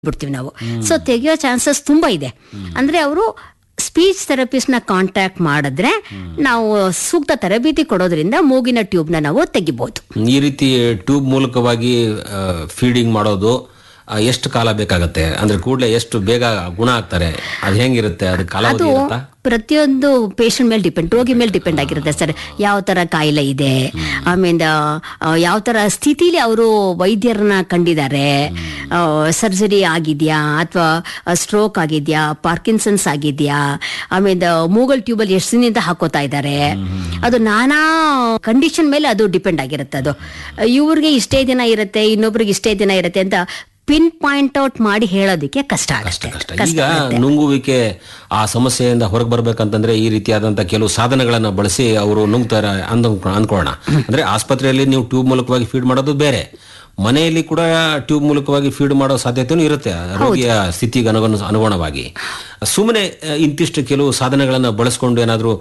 ಬಿಡ್ತೀವಿ ನಾವು so ತೆಗೆಯೋ chances ತುಂಬಾ ಇದೆ ಅಂದ್ರೆ ಅವರು ಸ್ಪೀಚ್ ಥೆರಪಿಸ್ಟ್ ನ ಕಾಂಟ್ಯಾಕ್ಟ್ ಮಾಡಿದ್ರೆ ನಾವು ಸೂಕ್ತ ತರಬೇತಿ ಕೊಡೋದ್ರಿಂದ ಮೂಗಿನ ಟ್ಯೂಬ್ ನ ನಾವು ತೆಗಿಬಹುದು ಈ ರೀತಿ ಟ್ಯೂಬ್ ಮೂಲಕವಾಗಿ ಫೀಡಿಂಗ್ ಮಾಡೋದು ಆ, ಎಷ್ಟು ಕಾಲ ಬೇಕಾಗತ್ತೆ ಅಂದ್ರೆ ಕೂಡಲೇ ಎಷ್ಟು ಬೇಗ ಗುಣ ಆಗ್ತಾರೆ ಅದು ಹೆಂಗಿರುತ್ತೆ ಅದು ಕಾಲಾವಧಿ ಇರುತ್ತಾ ಪ್ರತಿಯೊಂದು ಪೇಷಂಟ್ ಮೇಲೆ ಡಿಪೆಂಡ್ ರೋಗಿ ಮೇಲೆ ಡಿಪೆಂಡ್ ಆಗಿರುತ್ತೆ ಸರ್ ಯಾವ ತರ ಕಾಯಿಲೆ ಇದೆ ಆಮೇಲೆ ಯಾವ ತರ ಸ್ಥಿತಿಲಿ ಅವರು ವೈದ್ಯರನ್ನ ಕಂಡಿದ್ದಾರೆ ಸರ್ಜರಿ ಆಗಿದ್ಯಾ ಅಥವಾ ಸ್ಟ್ರೋಕ್ ಆಗಿದ್ಯಾ ಪಾರ್ಕಿನ್ಸನ್ಸ್ ಆಗಿದ್ಯಾ ಆಮೇಲೆ ಮೂಗಲ್ ಟ್ಯೂಬಲ್ ಎಷ್ಟು ದಿನದಿಂದ ಹಾಕೋತಾ ಇದ್ದಾರೆ ಅದು ನಾನಾ ಕಂಡೀಷನ್ ಮೇಲೆ ಅದು ಡಿಪೆಂಡ್ ಆಗಿರುತ್ತೆ ಅದು ಇವ್ರಿಗೆ ಇಷ್ಟೇ ದಿನ ಇರುತ್ತೆ ಇನ್ನೊಬ್ರಿಗೆ ಇಷ್ಟೇ ದಿನ ಇರುತ್ತೆ ಅಂತ ಪಿನ್ ಪಾಯಿಂಟ್ ಔಟ್ ಮಾಡಿ ಹೇಳೋದಕ್ಕೆ ಕಷ್ಟ ಆಗುತ್ತೆ ಕಷ್ಟ ಈಗ ನುಂಗುವಿಕೆ ಆ ಸಮಸ್ಯೆಯಿಂದ ಹೊರಗೆ ಬರ್ಬೇಕಂತಂದ್ರೆ ಈ ರೀತಿಯಾದಂತ ಕೆಲವು ಸಾಧನಗಳನ್ನ ಬಳಸಿ ಅವರು ನುಂಗ್ತಾರೆ ಅಂದ್ ಅನ್ಕೊಳ್ಳೋಣ ಅಂದ್ರೆ ಆಸ್ಪತ್ರೆಯಲ್ಲಿ ನೀವು ಟ್ಯೂಬ್ ಮೂಲಕವಾಗಿ ಫೀಡ್ ಮಾಡೋದು ಬೇರೆ ಮನೆಯಲ್ಲಿ ಕೂಡ ಟ್ಯೂಬ್ ಮೂಲಕವಾಗಿ ಫೀಡ್ ಮಾಡೋ ಸಾಧ್ಯತೆನೂ ಇರುತ್ತೆ ರೋಗಿಯ ಸ್ಥಿತಿಗೆ ಅನುಗುಣ ಅನುಗುಣವಾಗಿ ಸುಮ್ಮನೆ ಇಂತಿಷ್ಟು ಕೆಲವು ಸಾಧನಗಳನ್ನ ಬಳಸ್ಕೊಂಡು ಏನಾದ್ರೂ